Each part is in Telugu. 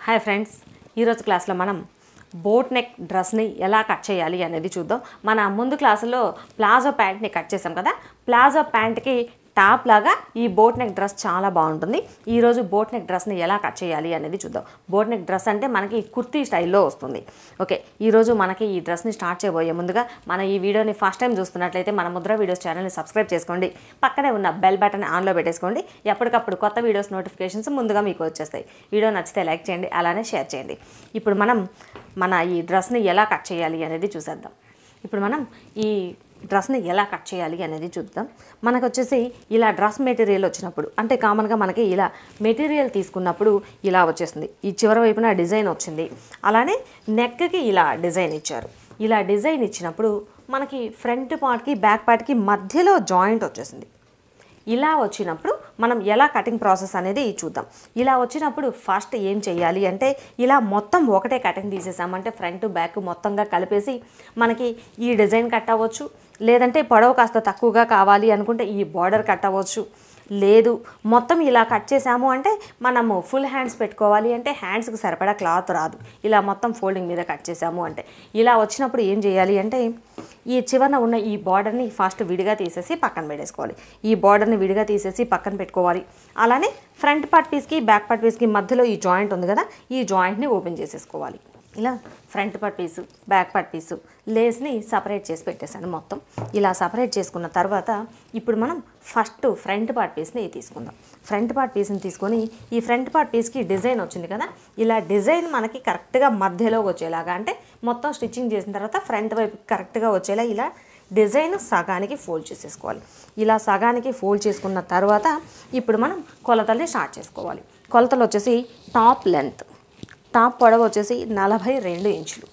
హాయ్ ఫ్రెండ్స్ ఈరోజు క్లాస్లో మనం బోట్ నెక్ డ్రెస్ని ఎలా కట్ చేయాలి అనేది చూద్దాం మన ముందు క్లాసులో ప్లాజో ప్యాంట్ని కట్ చేసాం కదా ప్లాజో ప్యాంట్కి టాప్ లాగా ఈ బోట్ నెక్ డ్రెస్ చాలా బాగుంటుంది ఈరోజు బోట్ నెక్ డ్రెస్ని ఎలా కట్ చేయాలి అనేది చూద్దాం బోట్ నెక్ డ్రెస్ అంటే మనకి కుర్తీ స్టైల్లో వస్తుంది ఓకే ఈరోజు మనకి ఈ డ్రెస్ని స్టార్ట్ చేయబోయే ముందుగా మన ఈ వీడియోని ఫస్ట్ టైం చూస్తున్నట్లయితే మన ముద్ర వీడియోస్ ఛానల్ని సబ్స్క్రైబ్ చేసుకోండి పక్కనే ఉన్న బెల్ బటన్ ఆన్లో పెట్టేసుకోండి ఎప్పటికప్పుడు కొత్త వీడియోస్ నోటిఫికేషన్స్ ముందుగా మీకు వచ్చేస్తాయి వీడియో నచ్చితే లైక్ చేయండి అలానే షేర్ చేయండి ఇప్పుడు మనం మన ఈ డ్రెస్ని ఎలా కట్ చేయాలి అనేది చూసేద్దాం ఇప్పుడు మనం ఈ డ్రెస్ని ఎలా కట్ చేయాలి అనేది చూద్దాం మనకు వచ్చేసి ఇలా డ్రెస్ మెటీరియల్ వచ్చినప్పుడు అంటే కామన్గా మనకి ఇలా మెటీరియల్ తీసుకున్నప్పుడు ఇలా వచ్చేస్తుంది ఈ చివరి వైపున డిజైన్ వచ్చింది అలానే నెక్కి ఇలా డిజైన్ ఇచ్చారు ఇలా డిజైన్ ఇచ్చినప్పుడు మనకి ఫ్రంట్ పార్ట్కి బ్యాక్ పార్ట్కి మధ్యలో జాయింట్ వచ్చేసింది ఇలా వచ్చినప్పుడు మనం ఎలా కటింగ్ ప్రాసెస్ అనేది చూద్దాం ఇలా వచ్చినప్పుడు ఫస్ట్ ఏం చేయాలి అంటే ఇలా మొత్తం ఒకటే కటింగ్ తీసేసామంటే ఫ్రంట్ బ్యాక్ మొత్తంగా కలిపేసి మనకి ఈ డిజైన్ కట్ అవ్వచ్చు లేదంటే పొడవు కాస్త తక్కువగా కావాలి అనుకుంటే ఈ బార్డర్ కట్ అవ్వచ్చు లేదు మొత్తం ఇలా కట్ చేసాము అంటే మనము ఫుల్ హ్యాండ్స్ పెట్టుకోవాలి అంటే హ్యాండ్స్కి సరిపడా క్లాత్ రాదు ఇలా మొత్తం ఫోల్డింగ్ మీద కట్ చేసాము అంటే ఇలా వచ్చినప్పుడు ఏం చేయాలి అంటే ఈ చివరన ఉన్న ఈ బార్డర్ని ఫస్ట్ విడిగా తీసేసి పక్కన పెట్టేసుకోవాలి ఈ బార్డర్ని విడిగా తీసేసి పక్కన పెట్టుకోవాలి అలానే ఫ్రంట్ పార్ట్ పీస్కి బ్యాక్ పార్ట్ పీస్కి మధ్యలో ఈ జాయింట్ ఉంది కదా ఈ జాయింట్ని ఓపెన్ చేసేసుకోవాలి ఇలా front part piece back part piece లేస్ని సపరేట్ చేసి పెట్టేశాను మొత్తం ఇలా సపరేట్ చేసుకున్న తర్వాత ఇప్పుడు మనం ఫస్ట్ ఫ్రంట్ పార్ట్ పీస్ని తీసుకుందాం ఫ్రంట్ పార్ట్ పీస్ని తీసుకొని ఈ ఫ్రంట్ పార్ట్ పీస్కి డిజైన్ వచ్చింది కదా ఇలా డిజైన్ మనకి కరెక్ట్గా మధ్యలో వచ్చేలాగా అంటే మొత్తం స్టిచ్చింగ్ చేసిన తర్వాత ఫ్రంట్ వైపు కరెక్ట్గా వచ్చేలా ఇలా డిజైన్ సగానికి ఫోల్డ్ చేసేసుకోవాలి ఇలా సగానికి ఫోల్డ్ చేసుకున్న తర్వాత ఇప్పుడు మనం కొలతల్ని స్టార్ట్ చేసుకోవాలి కొలతలు వచ్చేసి టాప్ లెంత్ టాప్ పొడవు వచ్చేసి నలభై రెండు ఇంచులు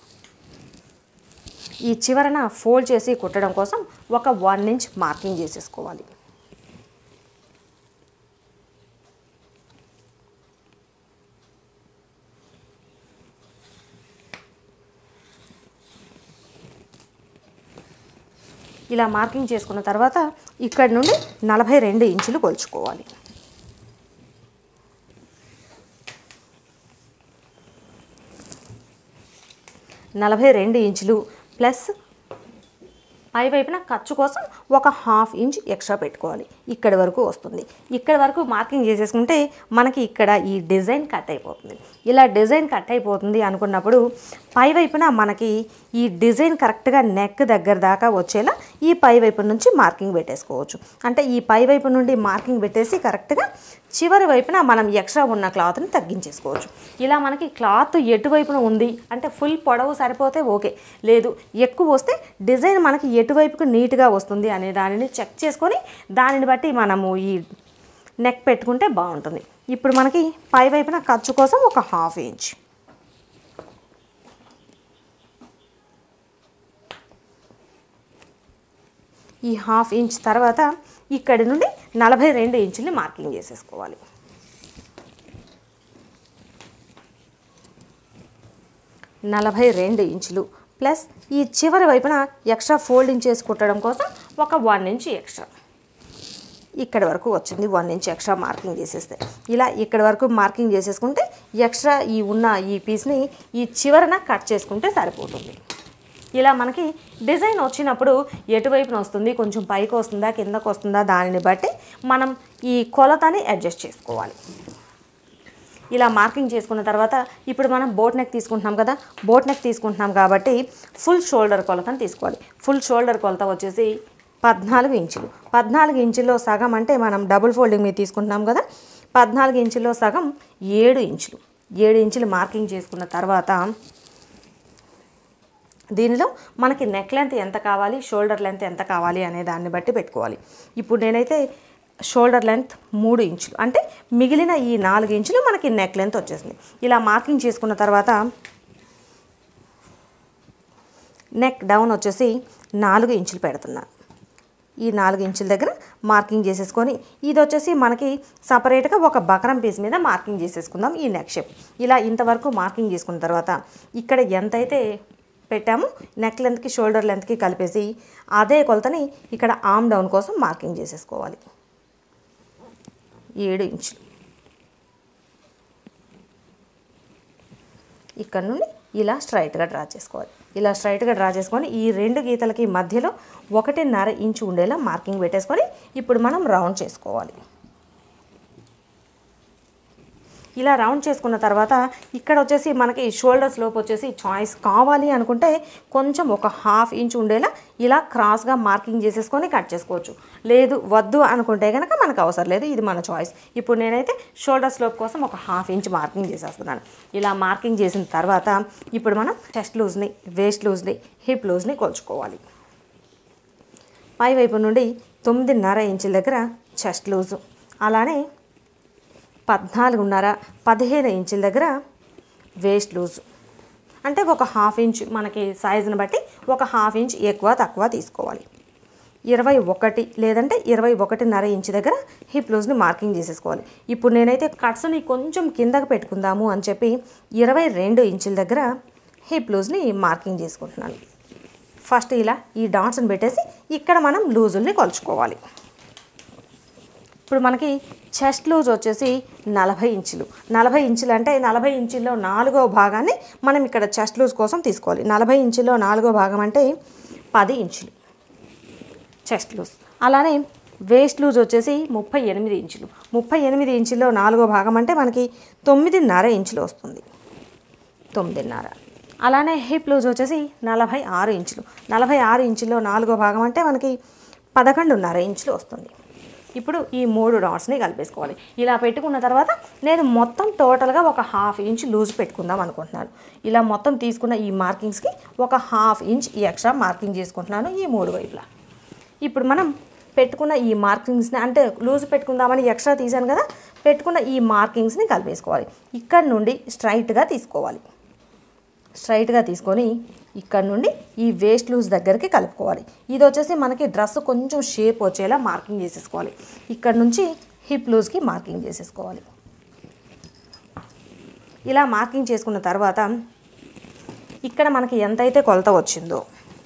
ఈ చివరన ఫోల్డ్ చేసి కుట్టడం కోసం ఒక వన్ ఇంచ్ మార్కింగ్ చేసేసుకోవాలి ఇలా మార్కింగ్ చేసుకున్న తర్వాత ఇక్కడ నుండి నలభై రెండు ఇంచులు కొలుచుకోవాలి నలభై రెండు ఇంచులు ప్లస్ పై వైపున ఖర్చు కోసం ఒక హాఫ్ ఇంచ్ ఎక్స్ట్రా పెట్టుకోవాలి ఇక్కడి వరకు వస్తుంది ఇక్కడ వరకు మార్కింగ్ చేసేసుకుంటే మనకి ఇక్కడ ఈ డిజైన్ కట్ అయిపోతుంది ఇలా డిజైన్ కట్ అయిపోతుంది అనుకున్నప్పుడు పై వైపున మనకి ఈ డిజైన్ కరెక్ట్గా నెక్ దగ్గర దాకా వచ్చేలా ఈ పై వైపు నుంచి మార్కింగ్ పెట్టేసుకోవచ్చు అంటే ఈ పై వైపు నుండి మార్కింగ్ పెట్టేసి కరెక్ట్గా చివరి వైపున మనం ఎక్స్ట్రా ఉన్న క్లాత్ని తగ్గించేసుకోవచ్చు ఇలా మనకి క్లాత్ ఎటువైపున ఉంది అంటే ఫుల్ పొడవు సరిపోతే ఓకే లేదు ఎక్కువ వస్తే డిజైన్ మనకి ఎటువైపుకు నీట్గా వస్తుంది అనే దానిని చెక్ చేసుకొని దానిని బట్టి మనము ఈ నెక్ పెట్టుకుంటే బాగుంటుంది ఇప్పుడు మనకి పై వైపున ఖర్చు కోసం ఒక హాఫ్ ఇంచ్ ఈ హాఫ్ ఇంచ్ తర్వాత ఇక్కడి నుండి నలభై రెండు ఇంచుల్ని మార్కింగ్ చేసేసుకోవాలి నలభై రెండు ఇంచులు ప్లస్ ఈ చివరి వైపున ఎక్స్ట్రా ఫోల్డింగ్ చేసి కుట్టడం కోసం ఒక వన్ ఇంచ్ ఎక్స్ట్రా ఇక్కడ వరకు వచ్చింది వన్ ఇంచ్ ఎక్స్ట్రా మార్కింగ్ చేసేస్తే ఇలా ఇక్కడ వరకు మార్కింగ్ చేసేసుకుంటే ఎక్స్ట్రా ఈ ఉన్న ఈ పీస్ని ఈ చివరన కట్ చేసుకుంటే సరిపోతుంది ఇలా మనకి డిజైన్ వచ్చినప్పుడు ఎటువైపున వస్తుంది కొంచెం పైకి వస్తుందా కిందకు వస్తుందా దానిని బట్టి మనం ఈ కొలతని అడ్జస్ట్ చేసుకోవాలి ఇలా మార్కింగ్ చేసుకున్న తర్వాత ఇప్పుడు మనం బోట్ నెక్ తీసుకుంటున్నాం కదా బోట్ నెక్ తీసుకుంటున్నాం కాబట్టి ఫుల్ షోల్డర్ కొలతని తీసుకోవాలి ఫుల్ షోల్డర్ కొలత వచ్చేసి పద్నాలుగు ఇంచులు పద్నాలుగు ఇంచుల్లో సగం అంటే మనం డబుల్ ఫోల్డింగ్ మీద తీసుకుంటున్నాం కదా పద్నాలుగు ఇంచుల్లో సగం ఏడు ఇంచులు ఏడు ఇంచులు మార్కింగ్ చేసుకున్న తర్వాత దీనిలో మనకి నెక్ లెంత్ ఎంత కావాలి షోల్డర్ లెంత్ ఎంత కావాలి అనే దాన్ని బట్టి పెట్టుకోవాలి ఇప్పుడు నేనైతే షోల్డర్ లెంత్ మూడు ఇంచులు అంటే మిగిలిన ఈ నాలుగు ఇంచులు మనకి నెక్ లెంత్ వచ్చేసింది ఇలా మార్కింగ్ చేసుకున్న తర్వాత నెక్ డౌన్ వచ్చేసి నాలుగు ఇంచులు పెడుతున్నాను ఈ నాలుగు ఇంచుల దగ్గర మార్కింగ్ చేసేసుకొని ఇది వచ్చేసి మనకి సపరేట్గా ఒక బకరం పీస్ మీద మార్కింగ్ చేసేసుకుందాం ఈ నెక్ షేప్ ఇలా ఇంతవరకు మార్కింగ్ చేసుకున్న తర్వాత ఇక్కడ ఎంతైతే పెట్టాము నెక్ లెంత్కి షోల్డర్ లెంత్కి కలిపేసి అదే కొలతని ఇక్కడ ఆమ్ డౌన్ కోసం మార్కింగ్ చేసేసుకోవాలి ఏడు ఇంచులు ఇక్కడ నుండి ఇలా స్ట్రైట్గా డ్రా చేసుకోవాలి ఇలా స్ట్రైట్గా డ్రా చేసుకొని ఈ రెండు గీతలకి మధ్యలో ఒకటిన్నర ఇంచు ఉండేలా మార్కింగ్ పెట్టేసుకొని ఇప్పుడు మనం రౌండ్ చేసుకోవాలి ఇలా రౌండ్ చేసుకున్న తర్వాత ఇక్కడ వచ్చేసి మనకి షోల్డర్స్ లోపు వచ్చేసి చాయిస్ కావాలి అనుకుంటే కొంచెం ఒక హాఫ్ ఇంచ్ ఉండేలా ఇలా క్రాస్గా మార్కింగ్ చేసేసుకొని కట్ చేసుకోవచ్చు లేదు వద్దు అనుకుంటే కనుక మనకు అవసరం లేదు ఇది మన చాయిస్ ఇప్పుడు నేనైతే షోల్డర్ స్లోప్ కోసం ఒక హాఫ్ ఇంచ్ మార్కింగ్ చేసేస్తున్నాను ఇలా మార్కింగ్ చేసిన తర్వాత ఇప్పుడు మనం చెస్ట్ లూజ్ని వేస్ట్ లూజ్ని హిప్ లూజ్ని కొలుచుకోవాలి పై వైపు నుండి తొమ్మిదిన్నర ఇంచుల దగ్గర చెస్ట్ లూజు అలానే పద్నాలుగున్నర పదిహేను ఇంచుల దగ్గర వేస్ట్ లూజ్ అంటే ఒక హాఫ్ ఇంచ్ మనకి సైజుని బట్టి ఒక హాఫ్ ఇంచ్ ఎక్కువ తక్కువ తీసుకోవాలి ఇరవై ఒకటి లేదంటే ఇరవై ఒకటిన్నర ఇంచ్ దగ్గర హిప్ లూజ్ని మార్కింగ్ చేసేసుకోవాలి ఇప్పుడు నేనైతే కట్స్ని కొంచెం కిందకు పెట్టుకుందాము అని చెప్పి ఇరవై రెండు ఇంచుల దగ్గర హిప్ లూజ్ని మార్కింగ్ చేసుకుంటున్నాను ఫస్ట్ ఇలా ఈ డాట్స్ని పెట్టేసి ఇక్కడ మనం లూజుల్ని కొలుచుకోవాలి ఇప్పుడు మనకి చెస్ట్ లూజ్ వచ్చేసి నలభై ఇంచులు నలభై ఇంచులు అంటే నలభై ఇంచుల్లో నాలుగో భాగాన్ని మనం ఇక్కడ చెస్ట్ లూజ్ కోసం తీసుకోవాలి నలభై ఇంచుల్లో నాలుగో భాగం అంటే పది ఇంచులు చెస్ట్ లూజ్ అలానే వేస్ట్ లూజ్ వచ్చేసి ముప్పై ఎనిమిది ఇంచులు ముప్పై ఎనిమిది ఇంచుల్లో నాలుగో భాగం అంటే మనకి తొమ్మిదిన్నర ఇంచులు వస్తుంది తొమ్మిదిన్నర అలానే హిప్ లూజ్ వచ్చేసి నలభై ఆరు ఇంచులు నలభై ఆరు ఇంచుల్లో నాలుగో భాగం అంటే మనకి పదకొండున్నర ఇంచులు వస్తుంది ఇప్పుడు ఈ మూడు డాట్స్ని కలిపేసుకోవాలి ఇలా పెట్టుకున్న తర్వాత నేను మొత్తం టోటల్గా ఒక హాఫ్ ఇంచ్ లూజ్ పెట్టుకుందాం అనుకుంటున్నాను ఇలా మొత్తం తీసుకున్న ఈ మార్కింగ్స్కి ఒక హాఫ్ ఇంచ్ ఎక్స్ట్రా మార్కింగ్ చేసుకుంటున్నాను ఈ మూడు వైపులా ఇప్పుడు మనం పెట్టుకున్న ఈ మార్కింగ్స్ని అంటే లూజ్ పెట్టుకుందామని ఎక్స్ట్రా తీసాను కదా పెట్టుకున్న ఈ మార్కింగ్స్ని కలిపేసుకోవాలి ఇక్కడ నుండి స్ట్రైట్గా తీసుకోవాలి స్ట్రైట్గా తీసుకొని ఇక్కడ నుండి ఈ వేస్ట్ లూజ్ దగ్గరికి కలుపుకోవాలి ఇది వచ్చేసి మనకి డ్రెస్ కొంచెం షేప్ వచ్చేలా మార్కింగ్ చేసేసుకోవాలి ఇక్కడ నుంచి హిప్ లూజ్కి మార్కింగ్ చేసేసుకోవాలి ఇలా మార్కింగ్ చేసుకున్న తర్వాత ఇక్కడ మనకి ఎంతైతే కొలత వచ్చిందో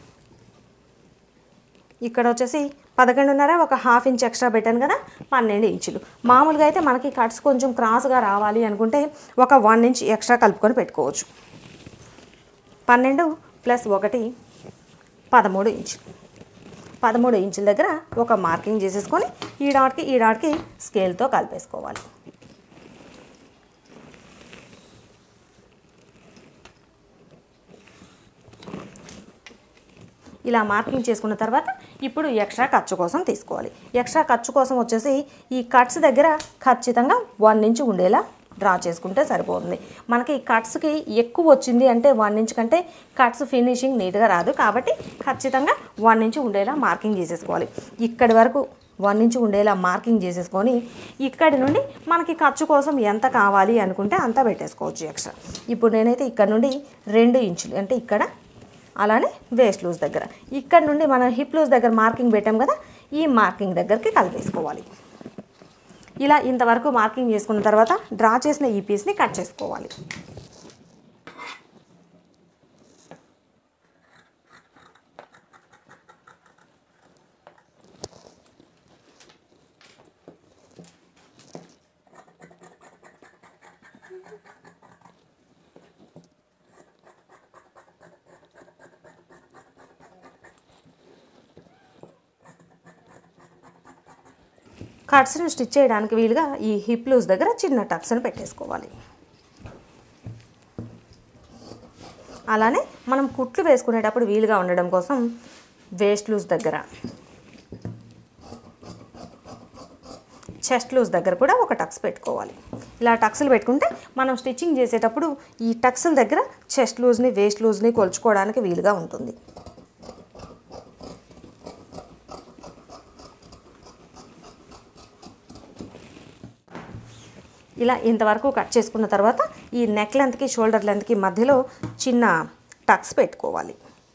ఇక్కడ వచ్చేసి పదకొండున్నర ఒక హాఫ్ ఇంచ్ ఎక్స్ట్రా పెట్టాను కదా పన్నెండు ఇంచులు మామూలుగా అయితే మనకి కట్స్ కొంచెం క్రాస్గా రావాలి అనుకుంటే ఒక వన్ ఇంచ్ ఎక్స్ట్రా కలుపుకొని పెట్టుకోవచ్చు పన్నెండు ప్లస్ ఒకటి పదమూడు ఇంచులు పదమూడు ఇంచుల దగ్గర ఒక మార్కింగ్ చేసేసుకొని ఈ డాట్కి ఈ డాట్కి స్కేల్తో కలిపేసుకోవాలి ఇలా మార్కింగ్ చేసుకున్న తర్వాత ఇప్పుడు ఎక్స్ట్రా ఖర్చు కోసం తీసుకోవాలి ఎక్స్ట్రా ఖర్చు కోసం వచ్చేసి ఈ కట్స్ దగ్గర ఖచ్చితంగా వన్ ఇంచ్ ఉండేలా డ్రా చేసుకుంటే సరిపోతుంది మనకి ఈ కట్స్కి ఎక్కువ వచ్చింది అంటే వన్ ఇంచ్ కంటే కట్స్ ఫినిషింగ్ నీట్గా రాదు కాబట్టి ఖచ్చితంగా వన్ ఇంచ్ ఉండేలా మార్కింగ్ చేసేసుకోవాలి ఇక్కడి వరకు వన్ ఇంచ్ ఉండేలా మార్కింగ్ చేసేసుకొని ఇక్కడి నుండి మనకి ఖర్చు కోసం ఎంత కావాలి అనుకుంటే అంత పెట్టేసుకోవచ్చు ఎక్స్ట్రా ఇప్పుడు నేనైతే ఇక్కడ నుండి రెండు ఇంచులు అంటే ఇక్కడ అలానే వేస్ట్ లూజ్ దగ్గర ఇక్కడ నుండి మనం హిప్ లూజ్ దగ్గర మార్కింగ్ పెట్టాం కదా ఈ మార్కింగ్ దగ్గరికి కలిపేసుకోవాలి ఇలా ఇంతవరకు మార్కింగ్ చేసుకున్న తర్వాత డ్రా చేసిన ఈ పీస్ని కట్ చేసుకోవాలి కట్స్ని స్టిచ్ చేయడానికి వీలుగా ఈ హిప్ లూజ్ దగ్గర చిన్న టక్స్ని పెట్టేసుకోవాలి అలానే మనం కుట్లు వేసుకునేటప్పుడు వీలుగా ఉండడం కోసం వేస్ట్ లూజ్ దగ్గర చెస్ట్ లూజ్ దగ్గర కూడా ఒక టక్స్ పెట్టుకోవాలి ఇలా టక్స్లు పెట్టుకుంటే మనం స్టిచ్చింగ్ చేసేటప్పుడు ఈ టక్స్ల దగ్గర చెస్ట్ లూజ్ని వేస్ట్ లూజ్ని కొలుచుకోవడానికి వీలుగా ఉంటుంది ఇలా ఇంతవరకు కట్ చేసుకున్న తర్వాత ఈ నెక్ లెంత్కి షోల్డర్ లెంత్కి మధ్యలో చిన్న టక్స్ పెట్టుకోవాలి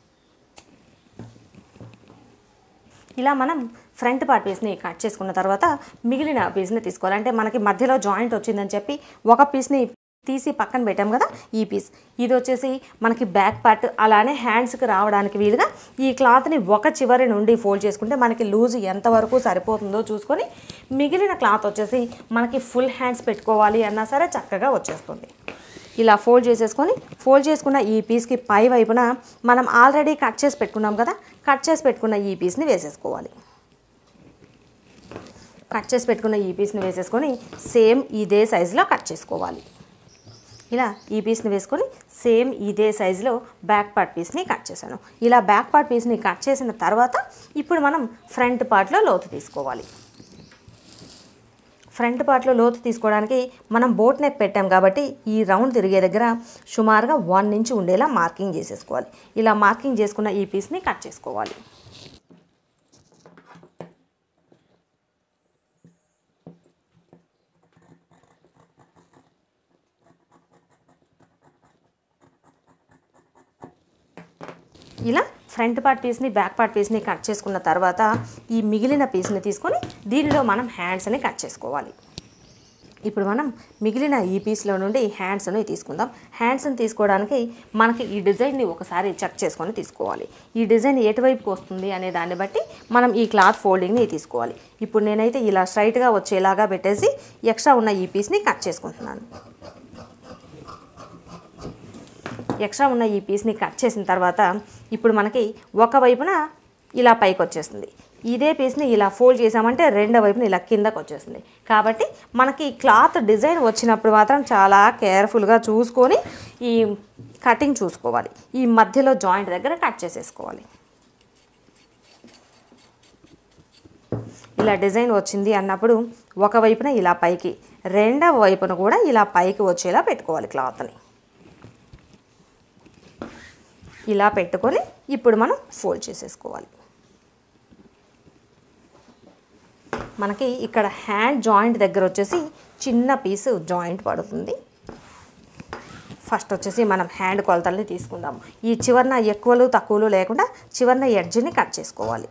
ఇలా మనం ఫ్రంట్ పార్ట్ పీస్ని కట్ చేసుకున్న తర్వాత మిగిలిన పీస్ని తీసుకోవాలి అంటే మనకి మధ్యలో జాయింట్ వచ్చిందని చెప్పి ఒక పీస్ని తీసి పక్కన పెట్టాం కదా ఈ పీస్ ఇది వచ్చేసి మనకి బ్యాక్ పార్ట్ అలానే హ్యాండ్స్కి రావడానికి వీలుగా ఈ క్లాత్ని ఒక చివరి నుండి ఫోల్డ్ చేసుకుంటే మనకి లూజ్ ఎంతవరకు సరిపోతుందో చూసుకొని మిగిలిన క్లాత్ వచ్చేసి మనకి ఫుల్ హ్యాండ్స్ పెట్టుకోవాలి అన్నా సరే చక్కగా వచ్చేస్తుంది ఇలా ఫోల్డ్ చేసేసుకొని ఫోల్డ్ చేసుకున్న ఈ పీస్కి పై వైపున మనం ఆల్రెడీ కట్ చేసి పెట్టుకున్నాం కదా కట్ చేసి పెట్టుకున్న ఈ పీస్ని వేసేసుకోవాలి కట్ చేసి పెట్టుకున్న ఈ పీస్ని వేసేసుకొని సేమ్ ఇదే సైజులో కట్ చేసుకోవాలి ఇలా ఈ పీస్ని వేసుకొని సేమ్ ఇదే సైజులో బ్యాక్ పార్ట్ పీస్ని కట్ చేశాను ఇలా బ్యాక్ పార్ట్ పీస్ని కట్ చేసిన తర్వాత ఇప్పుడు మనం ఫ్రంట్ పార్ట్లో లోతు తీసుకోవాలి ఫ్రంట్ పార్ట్లో లోతు తీసుకోవడానికి మనం బోట్ నెక్ పెట్టాం కాబట్టి ఈ రౌండ్ తిరిగే దగ్గర సుమారుగా వన్ ఇంచ్ ఉండేలా మార్కింగ్ చేసేసుకోవాలి ఇలా మార్కింగ్ చేసుకున్న ఈ పీస్ని కట్ చేసుకోవాలి ఇలా ఫ్రంట్ పార్ట్ పీస్ని బ్యాక్ పార్ట్ పీస్ని కట్ చేసుకున్న తర్వాత ఈ మిగిలిన పీస్ని తీసుకొని దీనిలో మనం హ్యాండ్స్ని కట్ చేసుకోవాలి ఇప్పుడు మనం మిగిలిన ఈ పీస్లో నుండి హ్యాండ్స్ని తీసుకుందాం హ్యాండ్స్ని తీసుకోవడానికి మనకి ఈ డిజైన్ని ఒకసారి చెక్ చేసుకొని తీసుకోవాలి ఈ డిజైన్ ఎటువైపుకి వస్తుంది అనే దాన్ని బట్టి మనం ఈ క్లాత్ ఫోల్డింగ్ని తీసుకోవాలి ఇప్పుడు నేనైతే ఇలా స్ట్రైట్గా వచ్చేలాగా పెట్టేసి ఎక్స్ట్రా ఉన్న ఈ పీస్ని కట్ చేసుకుంటున్నాను ఎక్స్ట్రా ఉన్న ఈ పీస్ని కట్ చేసిన తర్వాత ఇప్పుడు మనకి ఒక వైపున ఇలా పైకి వచ్చేస్తుంది ఇదే పీస్ని ఇలా ఫోల్డ్ చేసామంటే రెండో వైపున ఇలా కిందకు వచ్చేస్తుంది కాబట్టి మనకి క్లాత్ డిజైన్ వచ్చినప్పుడు మాత్రం చాలా కేర్ఫుల్గా చూసుకొని ఈ కటింగ్ చూసుకోవాలి ఈ మధ్యలో జాయింట్ దగ్గర కట్ చేసేసుకోవాలి ఇలా డిజైన్ వచ్చింది అన్నప్పుడు ఒక వైపున ఇలా పైకి రెండవ వైపున కూడా ఇలా పైకి వచ్చేలా పెట్టుకోవాలి క్లాత్ని ఇలా పెట్టుకొని ఇప్పుడు మనం ఫోల్డ్ చేసేసుకోవాలి మనకి ఇక్కడ హ్యాండ్ జాయింట్ దగ్గర వచ్చేసి చిన్న పీసు జాయింట్ పడుతుంది ఫస్ట్ వచ్చేసి మనం హ్యాండ్ కొలతల్ని తీసుకుందాము ఈ చివరన ఎక్కువలు తక్కువలు లేకుండా చివరన ఎడ్జ్ని కట్ చేసుకోవాలి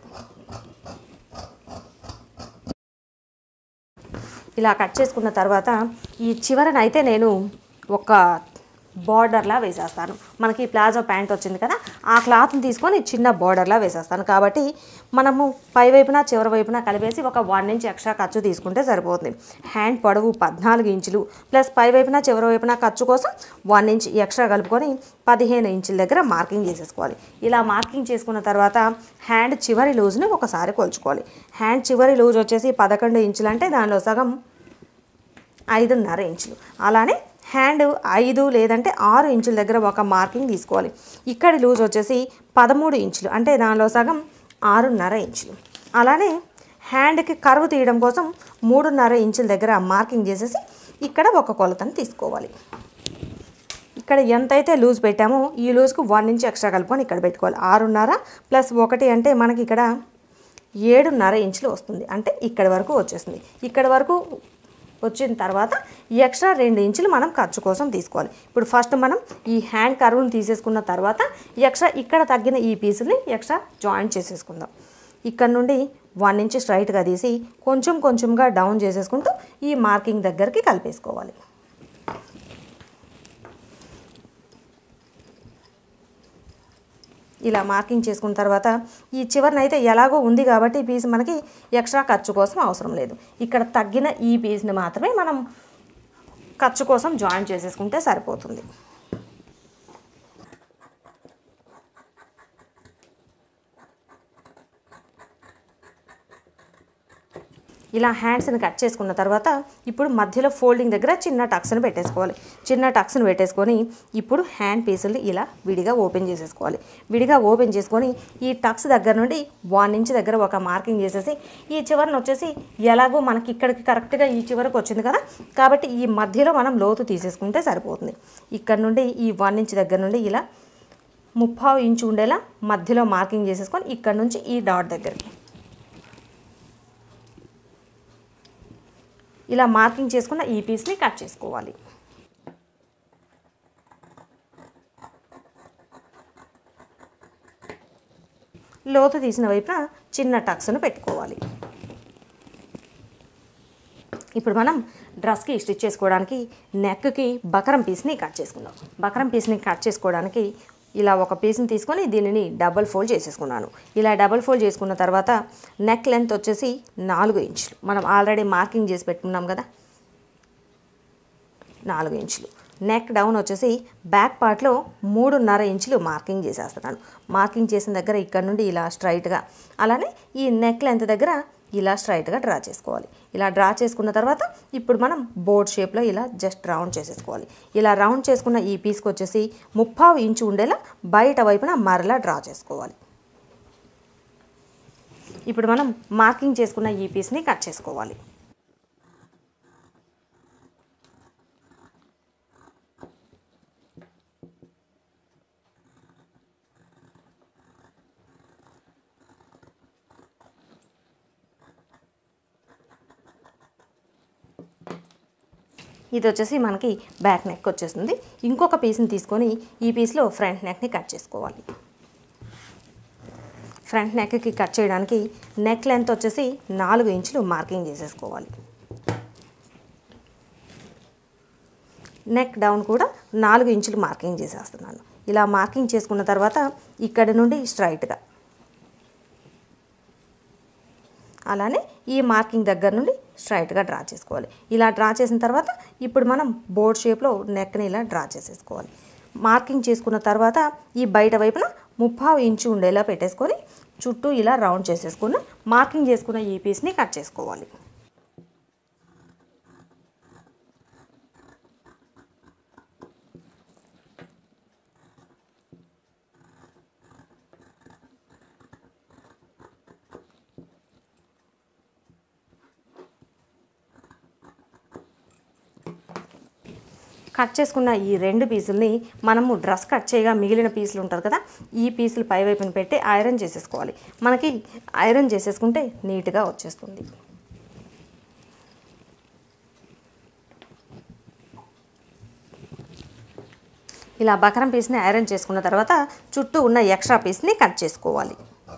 ఇలా కట్ చేసుకున్న తర్వాత ఈ చివరనైతే నేను ఒక బార్డర్లా వేసేస్తాను మనకి ప్లాజో ప్యాంట్ వచ్చింది కదా ఆ క్లాత్ని తీసుకొని చిన్న బార్డర్లా వేసేస్తాను కాబట్టి మనము పై వైపున చివరి వైపున కలిపేసి ఒక వన్ ఇంచ్ ఎక్స్ట్రా ఖర్చు తీసుకుంటే సరిపోతుంది హ్యాండ్ పొడవు పద్నాలుగు ఇంచులు ప్లస్ పై వైపున చివరి వైపున ఖర్చు కోసం వన్ ఇంచ్ ఎక్స్ట్రా కలుపుకొని పదిహేను ఇంచుల దగ్గర మార్కింగ్ చేసేసుకోవాలి ఇలా మార్కింగ్ చేసుకున్న తర్వాత హ్యాండ్ చివరి లూజ్ని ఒకసారి కొలుచుకోవాలి హ్యాండ్ చివరి లూజ్ వచ్చేసి పదకొండు ఇంచులు అంటే దానిలో సగం ఐదున్నర ఇంచులు అలానే హ్యాండ్ ఐదు లేదంటే ఆరు ఇంచుల దగ్గర ఒక మార్కింగ్ తీసుకోవాలి ఇక్కడి లూజ్ వచ్చేసి పదమూడు ఇంచులు అంటే దానిలో సగం ఆరున్నర ఇంచులు అలానే హ్యాండ్కి కరువు తీయడం కోసం మూడున్నర ఇంచుల దగ్గర మార్కింగ్ చేసేసి ఇక్కడ ఒక కొలతను తీసుకోవాలి ఇక్కడ ఎంతైతే లూజ్ పెట్టామో ఈ లూజ్కు వన్ ఇంచ్ ఎక్స్ట్రా కలుపుకొని ఇక్కడ పెట్టుకోవాలి ఆరున్నర ప్లస్ ఒకటి అంటే మనకి ఇక్కడ ఏడున్నర ఇంచులు వస్తుంది అంటే ఇక్కడ వరకు వచ్చేస్తుంది ఇక్కడ వరకు వచ్చిన తర్వాత ఎక్స్ట్రా రెండు ఇంచులు మనం ఖర్చు కోసం తీసుకోవాలి ఇప్పుడు ఫస్ట్ మనం ఈ హ్యాండ్ కర్వ్ని తీసేసుకున్న తర్వాత ఎక్స్ట్రా ఇక్కడ తగ్గిన ఈ పీసుని ఎక్స్ట్రా జాయింట్ చేసేసుకుందాం ఇక్కడ నుండి వన్ ఇంచ్ స్ట్రైట్గా తీసి కొంచెం కొంచెంగా డౌన్ చేసేసుకుంటూ ఈ మార్కింగ్ దగ్గరికి కలిపేసుకోవాలి ఇలా మార్కింగ్ చేసుకున్న తర్వాత ఈ చివరిన అయితే ఎలాగో ఉంది కాబట్టి ఈ పీస్ మనకి ఎక్స్ట్రా ఖర్చు కోసం అవసరం లేదు ఇక్కడ తగ్గిన ఈ పీస్ని మాత్రమే మనం ఖర్చు కోసం జాయిన్ చేసేసుకుంటే సరిపోతుంది ఇలా హ్యాండ్స్ని కట్ చేసుకున్న తర్వాత ఇప్పుడు మధ్యలో ఫోల్డింగ్ దగ్గర చిన్న టక్స్ని పెట్టేసుకోవాలి చిన్న టక్స్ని పెట్టేసుకొని ఇప్పుడు హ్యాండ్ పీసుల్ని ఇలా విడిగా ఓపెన్ చేసేసుకోవాలి విడిగా ఓపెన్ చేసుకొని ఈ టక్స్ దగ్గర నుండి వన్ ఇంచ్ దగ్గర ఒక మార్కింగ్ చేసేసి ఈ చివరన వచ్చేసి ఎలాగో మనకి ఇక్కడికి కరెక్ట్గా ఈ చివరకు వచ్చింది కదా కాబట్టి ఈ మధ్యలో మనం లోతు తీసేసుకుంటే సరిపోతుంది ఇక్కడ నుండి ఈ వన్ ఇంచ్ దగ్గర నుండి ఇలా ముప్పావు ఇంచు ఉండేలా మధ్యలో మార్కింగ్ చేసేసుకొని ఇక్కడ నుంచి ఈ డాట్ దగ్గరికి ఇలా మార్కింగ్ చేసుకున్న ఈ పీస్ని కట్ చేసుకోవాలి లోతు తీసిన వైపున చిన్న టక్స్ను పెట్టుకోవాలి ఇప్పుడు మనం డ్రెస్కి స్టిచ్ చేసుకోవడానికి నెక్కి బకరం పీస్ని కట్ చేసుకుందాం బకరం పీస్ని కట్ చేసుకోవడానికి ఇలా ఒక పీస్ని తీసుకొని దీనిని డబల్ ఫోల్డ్ చేసేసుకున్నాను ఇలా డబల్ ఫోల్డ్ చేసుకున్న తర్వాత నెక్ లెంత్ వచ్చేసి నాలుగు ఇంచులు మనం ఆల్రెడీ మార్కింగ్ చేసి పెట్టుకున్నాం కదా నాలుగు ఇంచులు నెక్ డౌన్ వచ్చేసి బ్యాక్ పార్ట్లో మూడున్నర ఇంచులు మార్కింగ్ చేసేస్తున్నాను మార్కింగ్ చేసిన దగ్గర ఇక్కడ నుండి ఇలా స్ట్రైట్గా అలానే ఈ నెక్ లెంత్ దగ్గర ఇలా స్ట్రైట్గా డ్రా చేసుకోవాలి ఇలా డ్రా చేసుకున్న తర్వాత ఇప్పుడు మనం బోర్డ్ షేప్లో ఇలా జస్ట్ రౌండ్ చేసేసుకోవాలి ఇలా రౌండ్ చేసుకున్న ఈ పీస్కి వచ్చేసి ముప్పావు ఇంచు ఉండేలా బయట వైపున మరలా డ్రా చేసుకోవాలి ఇప్పుడు మనం మార్కింగ్ చేసుకున్న ఈ పీస్ని కట్ చేసుకోవాలి ఇది వచ్చేసి మనకి బ్యాక్ నెక్ వచ్చేస్తుంది ఇంకొక పీస్ని తీసుకొని ఈ పీస్లో ఫ్రంట్ నెక్ని కట్ చేసుకోవాలి ఫ్రంట్ నెక్కి కట్ చేయడానికి నెక్ లెంత్ వచ్చేసి నాలుగు ఇంచులు మార్కింగ్ చేసేసుకోవాలి నెక్ డౌన్ కూడా నాలుగు ఇంచులు మార్కింగ్ చేసేస్తున్నాను ఇలా మార్కింగ్ చేసుకున్న తర్వాత ఇక్కడ నుండి స్ట్రైట్గా అలానే ఈ మార్కింగ్ దగ్గర నుండి స్ట్రైట్గా డ్రా చేసుకోవాలి ఇలా డ్రా చేసిన తర్వాత ఇప్పుడు మనం బోర్డ్ షేప్లో నెక్ని ఇలా డ్రా చేసేసుకోవాలి మార్కింగ్ చేసుకున్న తర్వాత ఈ బయట వైపున ముప్పావు ఇంచు ఉండేలా పెట్టేసుకొని చుట్టూ ఇలా రౌండ్ చేసేసుకుని మార్కింగ్ చేసుకున్న ఈ పీస్ని కట్ చేసుకోవాలి కట్ చేసుకున్న ఈ రెండు పీసుల్ని మనము డ్రెస్ కట్ చేయగా మిగిలిన పీసులు ఉంటుంది కదా ఈ పీసులు పై వైపున పెట్టి ఐరన్ చేసేసుకోవాలి మనకి ఐరన్ చేసేసుకుంటే నీట్గా వచ్చేస్తుంది ఇలా బకరం పీస్ని ఐరన్ చేసుకున్న తర్వాత చుట్టూ ఉన్న ఎక్స్ట్రా పీస్ని కట్ చేసుకోవాలి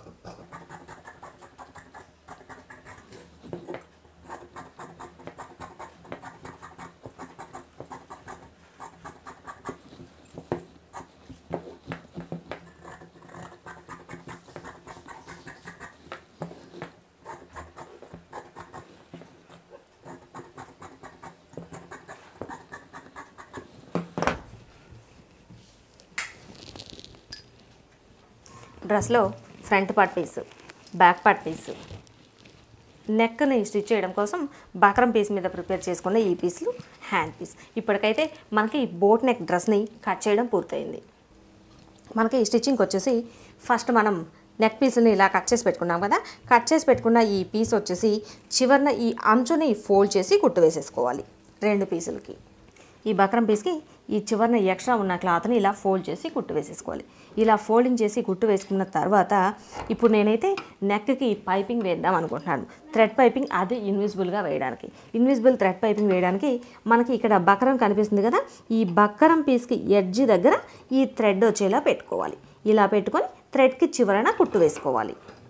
డ్రెస్లో front part piece back part piece నెక్ని స్టిచ్ చేయడం కోసం బక్రం పీస్ మీద ప్రిపేర్ చేసుకున్న ఈ పీసులు హ్యాండ్ పీస్ ఇప్పటికైతే మనకి బోట్ నెక్ డ్రెస్ని కట్ చేయడం పూర్తయింది మనకి స్టిచ్చింగ్ వచ్చేసి ఫస్ట్ మనం నెక్ పీస్ని ఇలా కట్ చేసి పెట్టుకున్నాం కదా కట్ చేసి పెట్టుకున్న ఈ పీస్ వచ్చేసి చివరిన ఈ అంచుని ఫోల్డ్ చేసి కుట్టు వేసేసుకోవాలి రెండు పీసులకి ఈ బక్రం పీస్కి ఈ చివరిన ఎక్స్ట్రా ఉన్న క్లాత్ని ఇలా ఫోల్డ్ చేసి కుట్టు వేసేసుకోవాలి ఇలా ఫోల్డింగ్ చేసి కుట్టు వేసుకున్న తర్వాత ఇప్పుడు నేనైతే నెక్కి పైపింగ్ వేద్దాం అనుకుంటున్నాను థ్రెడ్ పైపింగ్ అది ఇన్విజిబుల్గా వేయడానికి ఇన్విజిబుల్ థ్రెడ్ పైపింగ్ వేయడానికి మనకి ఇక్కడ బకరం కనిపిస్తుంది కదా ఈ బక్కరం పీస్కి ఎడ్జ్ దగ్గర ఈ థ్రెడ్ వచ్చేలా పెట్టుకోవాలి ఇలా పెట్టుకొని థ్రెడ్కి చివరన కుట్టు వేసుకోవాలి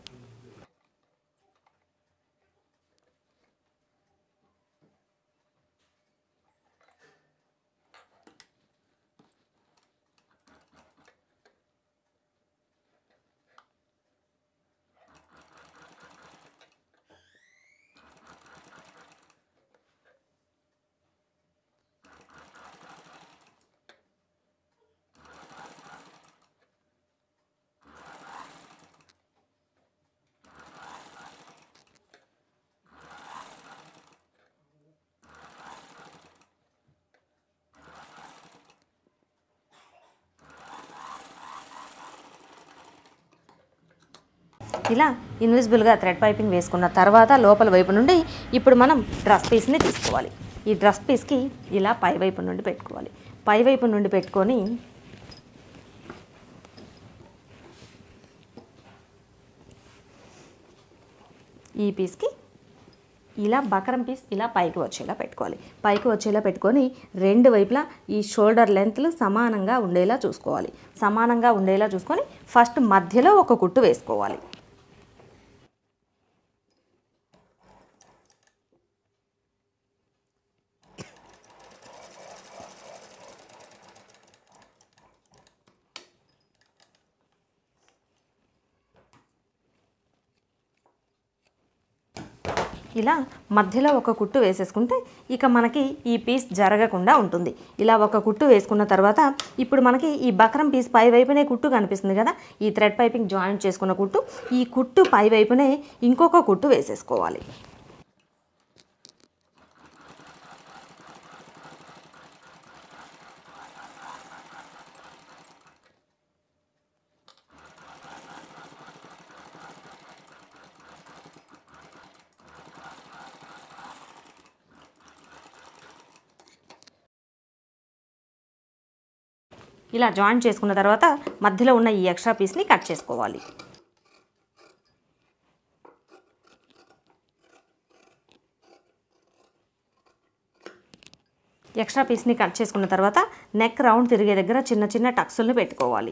ఇలా ఇన్విజిబుల్గా థ్రెడ్ పైపింగ్ వేసుకున్న తర్వాత లోపల వైపు నుండి ఇప్పుడు మనం డ్రెస్ పీస్ని తీసుకోవాలి ఈ డ్రెస్ పీస్కి ఇలా పై వైపు నుండి పెట్టుకోవాలి పై వైపు నుండి పెట్టుకొని ఈ పీస్కి ఇలా బకరం పీస్ ఇలా పైకి వచ్చేలా పెట్టుకోవాలి పైకి వచ్చేలా పెట్టుకొని రెండు వైపులా ఈ షోల్డర్ లెంత్లు సమానంగా ఉండేలా చూసుకోవాలి సమానంగా ఉండేలా చూసుకొని ఫస్ట్ మధ్యలో ఒక కుట్టు వేసుకోవాలి ఇలా మధ్యలో ఒక కుట్టు వేసేసుకుంటే ఇక మనకి ఈ పీస్ జరగకుండా ఉంటుంది ఇలా ఒక కుట్టు వేసుకున్న తర్వాత ఇప్పుడు మనకి ఈ బక్రం పీస్ పై వైపునే కుట్టు కనిపిస్తుంది కదా ఈ థ్రెడ్ పైపింగ్ జాయింట్ చేసుకున్న కుట్టు ఈ కుట్టు పై వైపునే ఇంకొక కుట్టు వేసేసుకోవాలి ఇలా జాయిన్ చేసుకున్న తర్వాత మధ్యలో ఉన్న ఈ ఎక్స్ట్రా పీస్ని కట్ చేసుకోవాలి ఎక్స్ట్రా పీస్ని కట్ చేసుకున్న తర్వాత నెక్ రౌండ్ తిరిగే దగ్గర చిన్న చిన్న టక్సుల్ని పెట్టుకోవాలి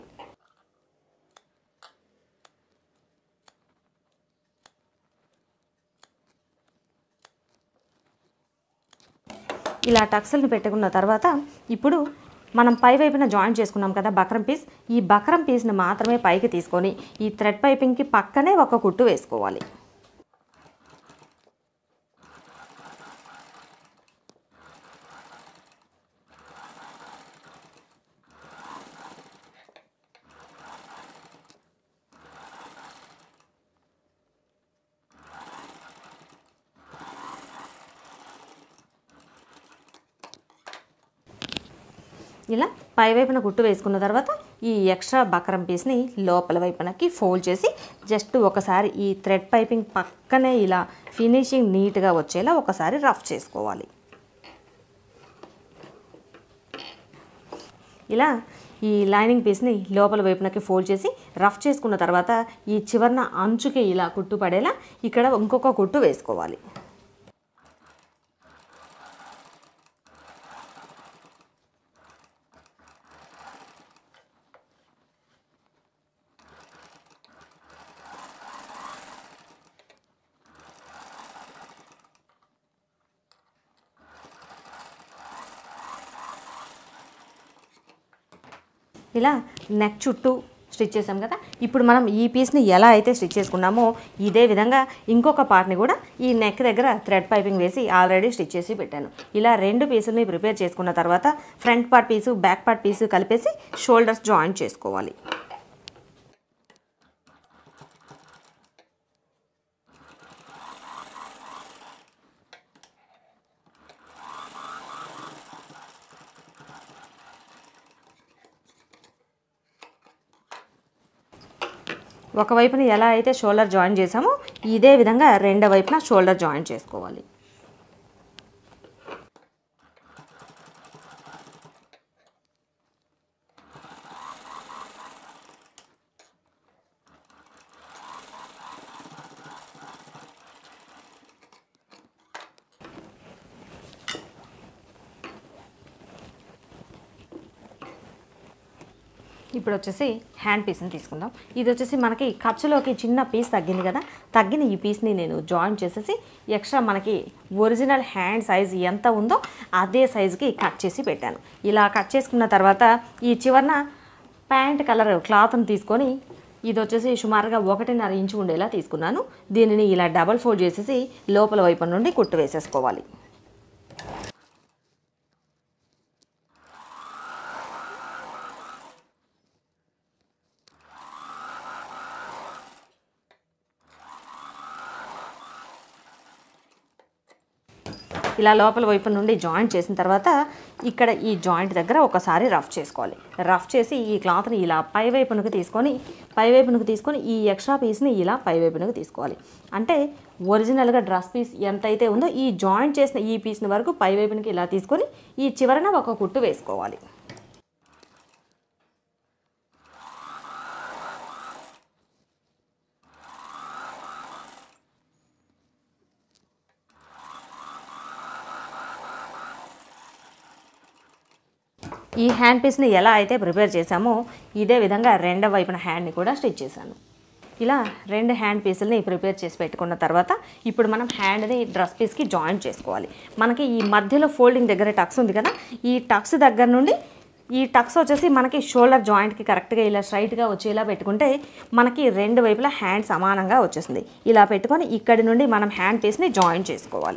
ఇలా టక్స్ని పెట్టుకున్న తర్వాత ఇప్పుడు మనం పై వైపున జాయిన్ చేసుకున్నాం కదా బక్రం పీస్ ఈ బక్రం పీస్ని మాత్రమే పైకి తీసుకొని ఈ థ్రెడ్ పైపింగ్కి పక్కనే ఒక కుట్టు వేసుకోవాలి ఇలా పై వైపున కుట్టు వేసుకున్న తర్వాత ఈ ఎక్స్ట్రా బక్రం పీస్ని లోపల వైపునకి ఫోల్డ్ చేసి జస్ట్ ఒకసారి ఈ థ్రెడ్ పైపింగ్ పక్కనే ఇలా ఫినిషింగ్ నీట్గా వచ్చేలా ఒకసారి రఫ్ చేసుకోవాలి ఇలా ఈ లైనింగ్ పీస్ని లోపల వైపునకి ఫోల్డ్ చేసి రఫ్ చేసుకున్న తర్వాత ఈ చివరన అంచుకి ఇలా కుట్టు పడేలా ఇక్కడ ఇంకొక కుట్టు వేసుకోవాలి ఇలా నెక్ చుట్టూ స్టిచ్ చేసాం కదా ఇప్పుడు మనం ఈ పీస్ని ఎలా అయితే స్టిచ్ చేసుకున్నామో ఇదే విధంగా ఇంకొక పార్ట్ని కూడా ఈ నెక్ దగ్గర థ్రెడ్ పైపింగ్ వేసి ఆల్రెడీ స్టిచ్ చేసి పెట్టాను ఇలా రెండు పీసుల్ని ప్రిపేర్ చేసుకున్న తర్వాత front part piece back part piece కలిపేసి షోల్డర్స్ జాయిన్ చేసుకోవాలి ఒకవైపున ఎలా అయితే షోల్డర్ జాయిన్ చేసామో ఇదే విధంగా రెండో వైపున షోల్డర్ జాయిన్ చేసుకోవాలి ఇప్పుడు వచ్చేసి హ్యాండ్ పీస్ని తీసుకుందాం ఇది వచ్చేసి మనకి ఖర్చులోకి చిన్న పీస్ తగ్గింది కదా తగ్గిన ఈ పీస్ని నేను జాయిన్ చేసేసి ఎక్స్ట్రా మనకి ఒరిజినల్ హ్యాండ్ సైజ్ ఎంత ఉందో అదే సైజుకి కట్ చేసి పెట్టాను ఇలా కట్ చేసుకున్న తర్వాత ఈ చివరన ప్యాంట్ కలర్ క్లాత్ని తీసుకొని ఇది వచ్చేసి సుమారుగా ఒకటిన్నర ఇంచు ఉండేలా తీసుకున్నాను దీనిని ఇలా డబల్ ఫోల్డ్ చేసేసి లోపల వైపు నుండి కుట్టు వేసేసుకోవాలి ఇలా లోపల వైపు నుండి జాయింట్ చేసిన తర్వాత ఇక్కడ ఈ జాయింట్ దగ్గర ఒకసారి రఫ్ చేసుకోవాలి రఫ్ చేసి ఈ క్లాత్ని ఇలా పై వైపునకు తీసుకొని పై వైపునకు తీసుకొని ఈ ఎక్స్ట్రా పీస్ని ఇలా పై వైపునకు తీసుకోవాలి అంటే ఒరిజినల్గా డ్రెస్ పీస్ ఎంత అయితే ఉందో ఈ జాయింట్ చేసిన ఈ పీస్ని వరకు పై వైపునకి ఇలా తీసుకొని ఈ చివరన ఒక కుట్టు వేసుకోవాలి ఈ హ్యాండ్ పీస్ని ఎలా అయితే ప్రిపేర్ చేసామో ఇదే విధంగా రెండో వైపున హ్యాండ్ని కూడా స్టిచ్ చేశాను ఇలా రెండు హ్యాండ్ పీసుల్ని ప్రిపేర్ చేసి పెట్టుకున్న తర్వాత ఇప్పుడు మనం హ్యాండ్ని డ్రెస్ పీస్కి జాయింట్ చేసుకోవాలి మనకి ఈ మధ్యలో ఫోల్డింగ్ దగ్గర టక్స్ ఉంది కదా ఈ టక్స్ దగ్గర నుండి ఈ టక్స్ వచ్చేసి మనకి షోల్డర్ జాయింట్కి కరెక్ట్గా ఇలా స్ట్రైట్గా వచ్చేలా పెట్టుకుంటే మనకి రెండు వైపులా హ్యాండ్ సమానంగా వచ్చేస్తుంది ఇలా పెట్టుకొని ఇక్కడి నుండి మనం హ్యాండ్ పీస్ని జాయిన్ చేసుకోవాలి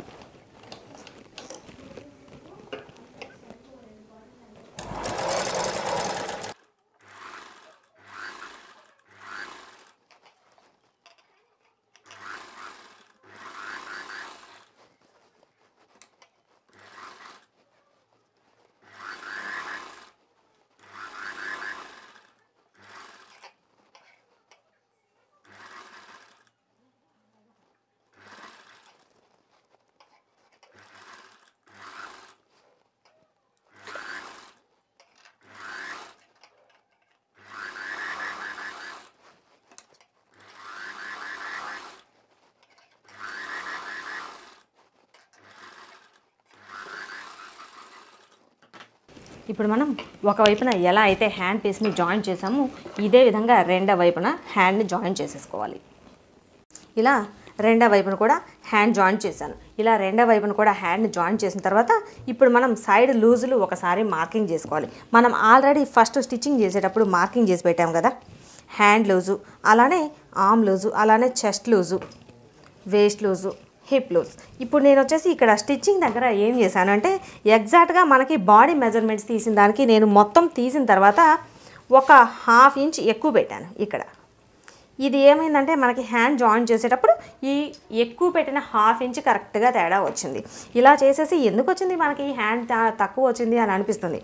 ఇప్పుడు మనం ఒక వైపున ఎలా అయితే హ్యాండ్ పీస్ని జాయిన్ చేసామో ఇదే విధంగా రెండో వైపున హ్యాండ్ని జాయిన్ చేసేసుకోవాలి ఇలా రెండో వైపున కూడా హ్యాండ్ జాయిన్ చేశాను ఇలా రెండో వైపున కూడా హ్యాండ్ని జాయిన్ చేసిన తర్వాత ఇప్పుడు మనం సైడ్ లూజులు ఒకసారి మార్కింగ్ చేసుకోవాలి మనం ఆల్రెడీ ఫస్ట్ స్టిచ్చింగ్ చేసేటప్పుడు మార్కింగ్ చేసి పెట్టాం కదా హ్యాండ్ లూజు అలానే ఆర్మ్ లూజు అలానే chest loose waist loose hip loose ఇప్పుడు నేను వచ్చేసి ఇక్కడ స్టిచ్చింగ్ దగ్గర ఏం చేశానంటే ఎగ్జాక్ట్గా మనకి బాడీ మెజర్మెంట్స్ తీసిన దానికి నేను మొత్తం తీసిన తర్వాత ఒక హాఫ్ ఇంచ్ ఎక్కువ పెట్టాను ఇక్కడ ఇది ఏమైందంటే మనకి హ్యాండ్ జాయిన్ చేసేటప్పుడు ఈ ఎక్కువ పెట్టిన హాఫ్ ఇంచ్ కరెక్ట్గా తేడా వచ్చింది ఇలా చేసేసి ఎందుకు వచ్చింది మనకి హ్యాండ్ తా- తక్కువ వచ్చింది అని అనిపిస్తుంది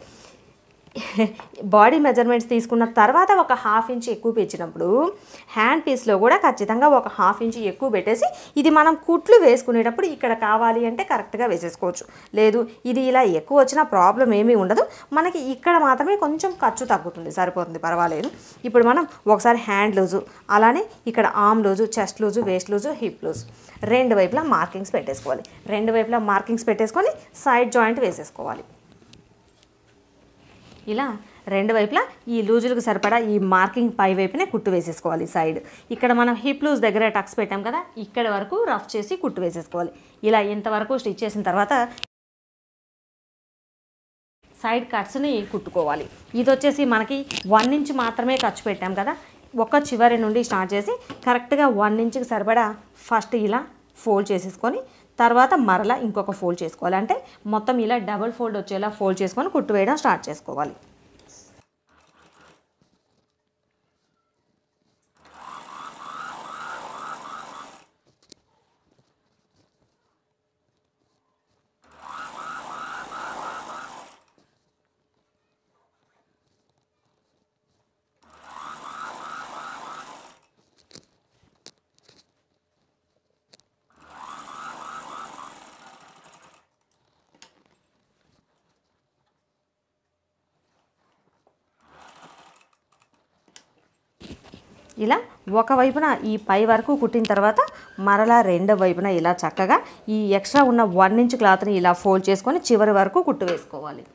బాడీ మెజర్మెంట్స్ తీసుకున్న తర్వాత ఒక హాఫ్ ఇంచ్ ఎక్కువ పెంచినప్పుడు హ్యాండ్ పీస్లో కూడా ఖచ్చితంగా ఒక హాఫ్ ఇంచ్ ఎక్కువ పెట్టేసి ఇది మనం కుట్లు వేసుకునేటప్పుడు ఇక్కడ కావాలి అంటే కరెక్ట్గా వేసేసుకోవచ్చు లేదు ఇది ఇలా ఎక్కువ వచ్చినా ప్రాబ్లం ఏమీ ఉండదు మనకి ఇక్కడ మాత్రమే కొంచెం ఖర్చు తగ్గుతుంది సరిపోతుంది పర్వాలేదు ఇప్పుడు మనం ఒకసారి హ్యాండ్ లూజు అలానే ఇక్కడ arm loose chest loose waist loose hip loose రెండు వైపులా మార్కింగ్స్ పెట్టేసుకోవాలి రెండు వైపులా మార్కింగ్స్ పెట్టేసుకొని సైడ్ జాయింట్ వేసేసుకోవాలి ఇలా రెండు వైపులా ఈ లూజులకు సరిపడా ఈ మార్కింగ్ పై వైపునే కుట్టు వేసేసుకోవాలి సైడ్ ఇక్కడ మనం హిప్ లూజ్ దగ్గర టక్స్ పెట్టాం కదా ఇక్కడ వరకు రఫ్ చేసి కుట్టు వేసేసుకోవాలి ఇలా ఇంతవరకు స్టిచ్ చేసిన తర్వాత సైడ్ కట్స్ని కుట్టుకోవాలి ఇది వచ్చేసి మనకి వన్ ఇంచ్ మాత్రమే ఖర్చు పెట్టాం కదా ఒక చివరి నుండి స్టార్ట్ చేసి కరెక్ట్గా వన్ ఇంచ్కి సరిపడా ఫస్ట్ ఇలా ఫోల్డ్ చేసేసుకొని తర్వాత మరలా ఇంకొక ఫోల్డ్ చేసుకోవాలి అంటే మొత్తం ఇలా డబుల్ ఫోల్డ్ వచ్చేలా ఫోల్డ్ చేసుకొని కుట్టు వేయడం స్టార్ట్ చేసుకోవాలి ఇలా ఒక వైపున ఈ పై వరకు కుట్టిన తర్వాత మరలా రెండో వైపున ఇలా చక్కగా ఈ ఎక్స్ట్రా ఉన్న వన్ ఇంచ్ క్లాత్ని ఇలా ఫోల్డ్ చేసుకొని చివరి వరకు కుట్టు వేసుకోవాలి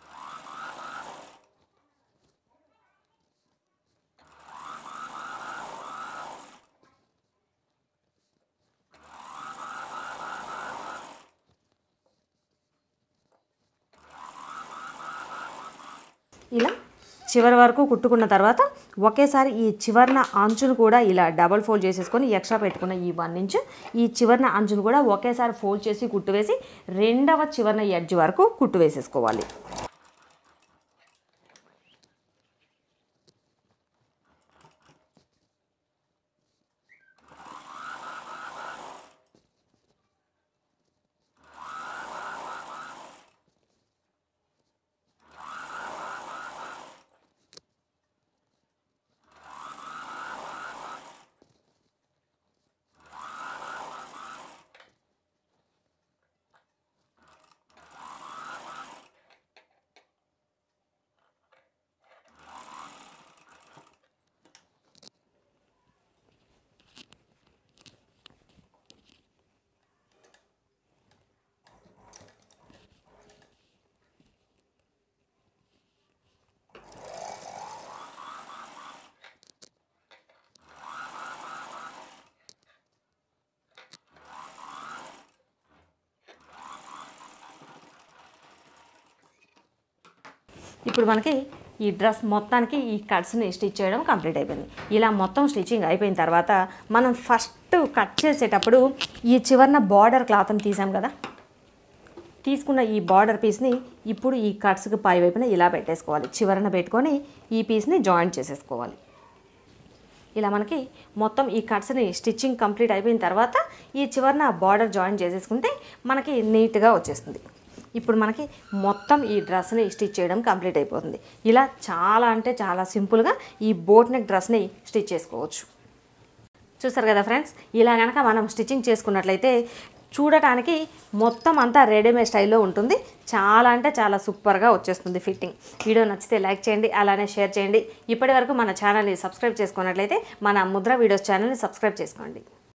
ఇలా చివరి వరకు కుట్టుకున్న తర్వాత ఒకేసారి ఈ చివరన అంచును కూడా ఇలా డబల్ ఫోల్డ్ చేసేసుకొని ఎక్స్ట్రా పెట్టుకున్న ఈ వన్ ఇంచ్ ఈ చివరన అంచును కూడా ఒకేసారి ఫోల్డ్ చేసి కుట్టు వేసి రెండవ చివరన ఎడ్జ్ వరకు కుట్టు వేసేసుకోవాలి ఇప్పుడు మనకి ఈ డ్రెస్ మొత్తానికి ఈ కట్స్ని స్టిచ్ చేయడం కంప్లీట్ అయిపోయింది ఇలా మొత్తం స్టిచ్చింగ్ అయిపోయిన తర్వాత మనం ఫస్ట్ కట్ చేసేటప్పుడు ఈ చివరన బార్డర్ క్లాత్ని తీసాం కదా తీసుకున్న ఈ బార్డర్ పీస్ని ఇప్పుడు ఈ కట్స్కి పై వైపున ఇలా పెట్టేసుకోవాలి చివరన పెట్టుకొని ఈ పీస్ని జాయింట్ చేసేసుకోవాలి ఇలా మనకి మొత్తం ఈ కట్స్ని స్టిచ్చింగ్ కంప్లీట్ అయిపోయిన తర్వాత ఈ చివరన బార్డర్ జాయిన్ చేసేసుకుంటే మనకి నీట్గా వచ్చేస్తుంది ఇప్పుడు మనకి మొత్తం ఈ డ్రెస్ని స్టిచ్ చేయడం కంప్లీట్ అయిపోతుంది ఇలా చాలా అంటే చాలా సింపుల్గా ఈ బోట్ నెక్ డ్రెస్ని స్టిచ్ చేసుకోవచ్చు చూసారు కదా ఫ్రెండ్స్ ఇలా కనుక మనం స్టిచ్చింగ్ చేసుకున్నట్లయితే చూడటానికి మొత్తం అంతా రెడీమేడ్ స్టైల్లో ఉంటుంది చాలా అంటే చాలా సూపర్గా వచ్చేస్తుంది ఫిట్టింగ్ వీడియో నచ్చితే లైక్ చేయండి అలానే షేర్ చేయండి ఇప్పటి వరకు మన ఛానల్ని సబ్స్క్రైబ్ చేసుకున్నట్లయితే మన ముద్ర వీడియోస్ ఛానల్ని సబ్స్క్రైబ్ చేసుకోండి